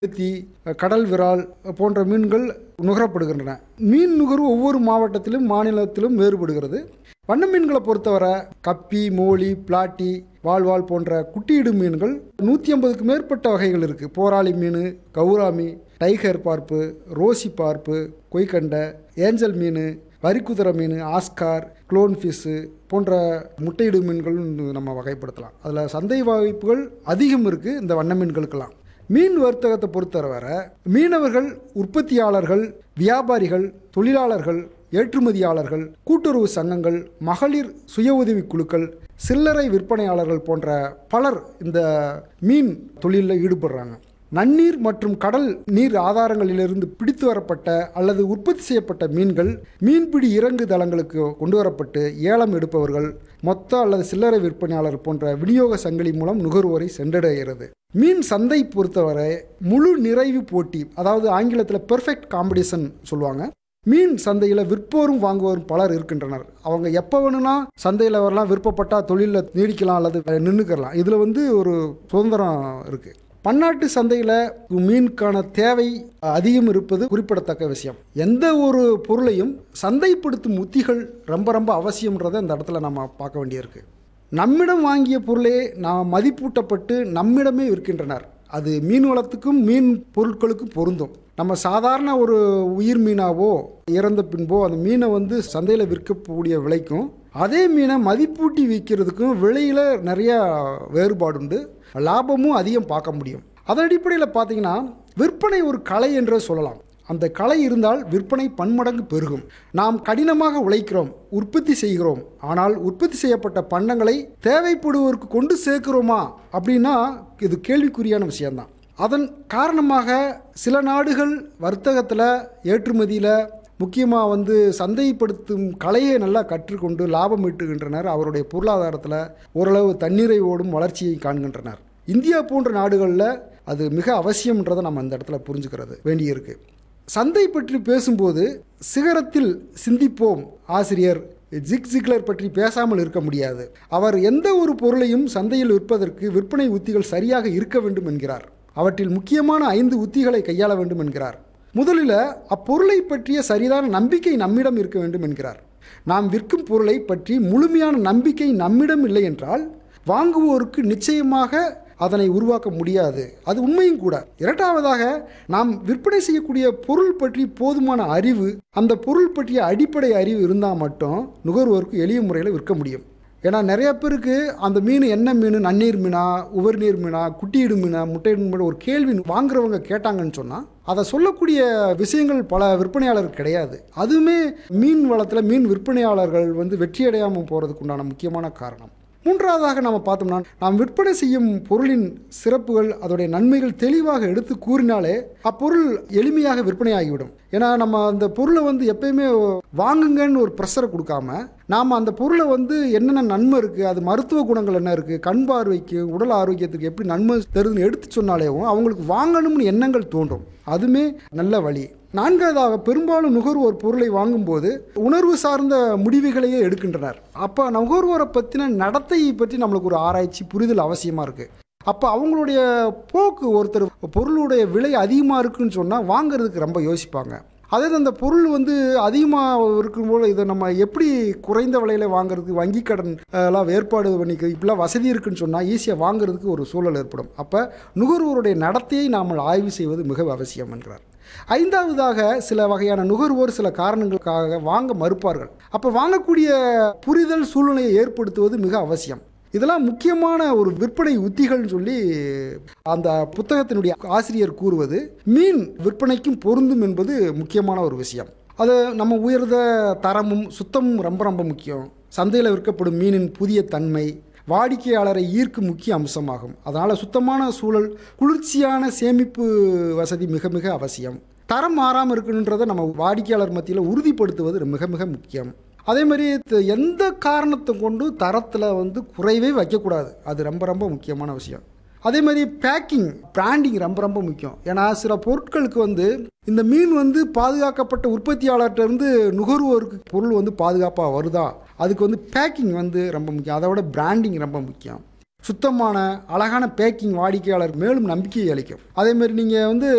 கெளுத்தி கடல் விரால் போன்ற மீன்கள் நுகரப்படுகின்றன மீன் நுகர்வு ஒவ்வொரு மாவட்டத்திலும் மாநிலத்திலும் வேறுபடுகிறது வண்ண மீன்களை பொறுத்தவரை கப்பி மோலி பிளாட்டி வால்வால் போன்ற குட்டியிடும் மீன்கள் நூற்றி ஐம்பதுக்கு மேற்பட்ட வகைகள் இருக்குது போராளி மீன் gourami tiger barb rosy barb கொய்கண்டை ஏஞ்சல் மீன் வரிக்குதிரை மீன் ஆஸ்கார் க்ளோன் ஃபிஷ்ஷு போன்ற முட்டையிடும் மீன்கள் நம்ம வகைப்படுத்தலாம் அதில் சந்தை வாய்ப்புகள் அதிகம் இருக்குது இந்த வண்ண மீன்களுக்கெல்லாம் மீன் வர்த்தகத்தை பொறுத்தவரை மீனவர்கள் உற்பத்தியாளர்கள் வியாபாரிகள் தொழிலாளர்கள் ஏற்றுமதியாளர்கள் கூட்டுறவு சங்கங்கள் மகளிர் சுய உதவி குழுக்கள் சில்லறை விற்பனையாளர்கள் போன்ற பலர் இந்த மீன் தொழிலில் ஈடுபடுறாங்க நன்னீர் மற்றும் கடல் நீர் ஆதாரங்களிலிருந்து பிடித்து வரப்பட்ட அல்லது உற்பத்தி செய்யப்பட்ட மீன்கள் மீன்பிடி இறங்கு தளங்களுக்கு கொண்டு வரப்பட்டு ஏலம் எடுப்பவர்கள் மொத்த அல்லது சில்லறை விற்பனையாளர் போன்ற விநியோக சங்கிலி மூலம் நுகர்வோரை சென்றடைகிறது மீன் சந்தை பொறுத்தவரை முழு நிறைவு போட்டி அதாவது ஆங்கிலத்தில் பெர்ஃபெக்ட் காம்படிஷன் சொல்லுவாங்க மீன் சந்தையில் விற்போரும் வாங்குவோரும் பலர் இருக்கின்றனர் அவங்க எப்போ வேணும்னா சந்தையில் வரலாம் விருப்பப்பட்டால் தொழிலில் நீடிக்கலாம் அல்லது நின்றுக்கலாம் இதில் வந்து ஒரு சுதந்திரம் இருக்குது பன்னாட்டு சந்தையில் மீனுக்கான தேவை அதிகம் இருப்பது குறிப்பிடத்தக்க விஷயம் எந்த ஒரு பொருளையும் சந்தைப்படுத்தும் உத்திகள் ரொம்ப ரொம்ப அவசியம்ன்றதை இந்த இடத்துல நம்ம பார்க்க வேண்டியிருக்கு நம்மிடம் வாங்கிய பொருளே நாம் மதிப்பூட்டப்பட்டு நம்மிடமே விற்கின்றனர் அது மீன் வளத்துக்கும் மீன் பொருட்களுக்கும் பொருந்தும் நம்ம சாதாரண ஒரு உயிர் மீனாவோ இறந்த பின்போ அந்த மீனை வந்து சந்தையில் விற்கக்கூடிய விலைக்கும் அதே மீனை மதிப்பூட்டி விற்கிறதுக்கும் விலையில் நிறைய வேறுபாடுண்டு லாபமும் அதிகம் பார்க்க முடியும் அதன் அடிப்படையில் பார்த்தீங்கன்னா விற்பனை ஒரு கலை என்றே சொல்லலாம் அந்த கலை இருந்தால் விற்பனை பன்மடங்கு பெருகும் நாம் கடினமாக உழைக்கிறோம் உற்பத்தி செய்கிறோம் ஆனால் உற்பத்தி செய்யப்பட்ட பண்டங்களை தேவைப்படுவோருக்கு கொண்டு சேர்க்கிறோமா அப்படின்னா இது கேள்விக்குறியான விஷயம்தான் அதன் காரணமாக சில நாடுகள் வர்த்தகத்தில் ஏற்றுமதியில் முக்கியமாக வந்து சந்தைப்படுத்தும் கலையை நல்லா கற்றுக்கொண்டு லாபம் ஈட்டுகின்றனர் அவருடைய பொருளாதாரத்தில் ஓரளவு தண்ணீரை ஓடும் வளர்ச்சியை காண்கின்றனர் இந்தியா போன்ற நாடுகளில் அது மிக அவசியம்ன்றதை நம்ம இந்த இடத்துல புரிஞ்சுக்கிறது வேண்டியிருக்கு சந்தை பற்றி பேசும்போது சிகரத்தில் சிந்திப்போம் ஆசிரியர் ஜிக் ஜிக்லர் பற்றி பேசாமல் இருக்க முடியாது அவர் எந்த ஒரு பொருளையும் சந்தையில் விற்பதற்கு விற்பனை உத்திகள் சரியாக இருக்க வேண்டும் என்கிறார் அவற்றில் முக்கியமான ஐந்து உத்திகளை கையாள வேண்டும் என்கிறார் முதலில் அப்பொருளை பற்றிய சரிதான நம்பிக்கை நம்மிடம் இருக்க வேண்டும் என்கிறார் நாம் விற்கும் பொருளை பற்றி முழுமையான நம்பிக்கை நம்மிடம் இல்லை என்றால் வாங்குவோருக்கு நிச்சயமாக அதனை உருவாக்க முடியாது அது உண்மையும் கூட இரண்டாவதாக நாம் விற்பனை செய்யக்கூடிய பொருள் பற்றி போதுமான அறிவு அந்த பொருள் பற்றிய அடிப்படை அறிவு இருந்தால் மட்டும் நுகர்வோருக்கு எளிய முறையில் விற்க முடியும் ஏன்னா நிறைய பேருக்கு அந்த மீன் என்ன மீன் நன்னீர் மீனா உவர்நீர் மீனா குட்டியிடும் மீனா முட்டையிடும் மீனா ஒரு கேள்வி வாங்குறவங்க கேட்டாங்கன்னு சொன்னால் அதை சொல்லக்கூடிய விஷயங்கள் பல விற்பனையாளர் கிடையாது அதுவுமே மீன் வளத்தில் மீன் விற்பனையாளர்கள் வந்து வெற்றியடையாமல் போகிறதுக்கு உண்டான முக்கியமான காரணம் மூன்றாவதாக நம்ம பார்த்தோம்னா நாம் விற்பனை செய்யும் பொருளின் சிறப்புகள் அதோடைய நன்மைகள் தெளிவாக எடுத்து கூறினாலே அப்பொருள் எளிமையாக விற்பனையாகிவிடும் ஏன்னா நம்ம அந்த பொருளை வந்து எப்பயுமே வாங்குங்கன்னு ஒரு ப்ரெஷரை கொடுக்காம நாம் அந்த பொருளை வந்து என்னென்ன நன்மை இருக்குது அது மருத்துவ குணங்கள் என்ன இருக்குது கண் பார்வைக்கு உடல் ஆரோக்கியத்துக்கு எப்படி நன்மை தருதுன்னு எடுத்து சொன்னாலேவும் அவங்களுக்கு வாங்கணும்னு எண்ணங்கள் தோன்றும் அதுமே நல்ல வழி நான்காவதாக பெரும்பாலும் நுகர்வோர் பொருளை வாங்கும்போது உணர்வு சார்ந்த முடிவுகளையே எடுக்கின்றனர் அப்போ நுகர்வோரை பற்றின நடத்தையை பற்றி நம்மளுக்கு ஒரு ஆராய்ச்சி புரிதல் அவசியமாக இருக்குது அப்போ அவங்களுடைய போக்கு ஒருத்தர் பொருளுடைய விலை அதிகமாக இருக்குன்னு சொன்னால் வாங்குறதுக்கு ரொம்ப யோசிப்பாங்க அதே அந்த பொருள் வந்து அதிகமாக இருக்கும்போது இதை நம்ம எப்படி குறைந்த விலையில் வாங்குறதுக்கு வங்கி கடன் எல்லாம் ஏற்பாடு பண்ணிக்க இப்படிலாம் வசதி இருக்குன்னு சொன்னால் ஈஸியாக வாங்குறதுக்கு ஒரு சூழல் ஏற்படும் அப்போ நுகர்வோருடைய நடத்தையை நாம் ஆய்வு செய்வது மிக அவசியம் என்கிறார் ஐந்தாவதாக சில வகையான நுகர்வோர் சில காரணங்களுக்காக வாங்க மறுப்பார்கள் அப்போ வாங்கக்கூடிய புரிதல் சூழ்நிலையை ஏற்படுத்துவது மிக அவசியம் இதெல்லாம் முக்கியமான ஒரு விற்பனை உத்திகள்னு சொல்லி அந்த புத்தகத்தினுடைய ஆசிரியர் கூறுவது மீன் விற்பனைக்கும் பொருந்தும் என்பது முக்கியமான ஒரு விஷயம் அது நம்ம உயர்ந்த தரமும் சுத்தமும் ரொம்ப ரொம்ப முக்கியம் சந்தையில் விற்கப்படும் மீனின் புதிய தன்மை வாடிக்கையாளரை ஈர்க்கும் முக்கிய அம்சமாகும் அதனால் சுத்தமான சூழல் குளிர்ச்சியான சேமிப்பு வசதி மிக மிக அவசியம் தரம் மாறாமல் இருக்கணுன்றதை நம்ம வாடிக்கையாளர் மத்தியில் உறுதிப்படுத்துவது மிக மிக முக்கியம் அதே மாதிரி எந்த காரணத்தை கொண்டு தரத்தில் வந்து குறைவே வைக்கக்கூடாது அது ரொம்ப ரொம்ப முக்கியமான விஷயம் அதே மாதிரி பேக்கிங் பிராண்டிங் ரொம்ப ரொம்ப முக்கியம் ஏன்னா சில பொருட்களுக்கு வந்து இந்த மீன் வந்து பாதுகாக்கப்பட்ட உற்பத்தியாளர்கிட்ட இருந்து நுகர்வோருக்கு பொருள் வந்து பாதுகாப்பாக வருதா அதுக்கு வந்து பேக்கிங் வந்து ரொம்ப முக்கியம் அதை விட பிராண்டிங் ரொம்ப முக்கியம் சுத்தமான அழகான பேக்கிங் வாடிக்கையாளர் மேலும் நம்பிக்கையை அளிக்கும் அதே மாதிரி நீங்கள் வந்து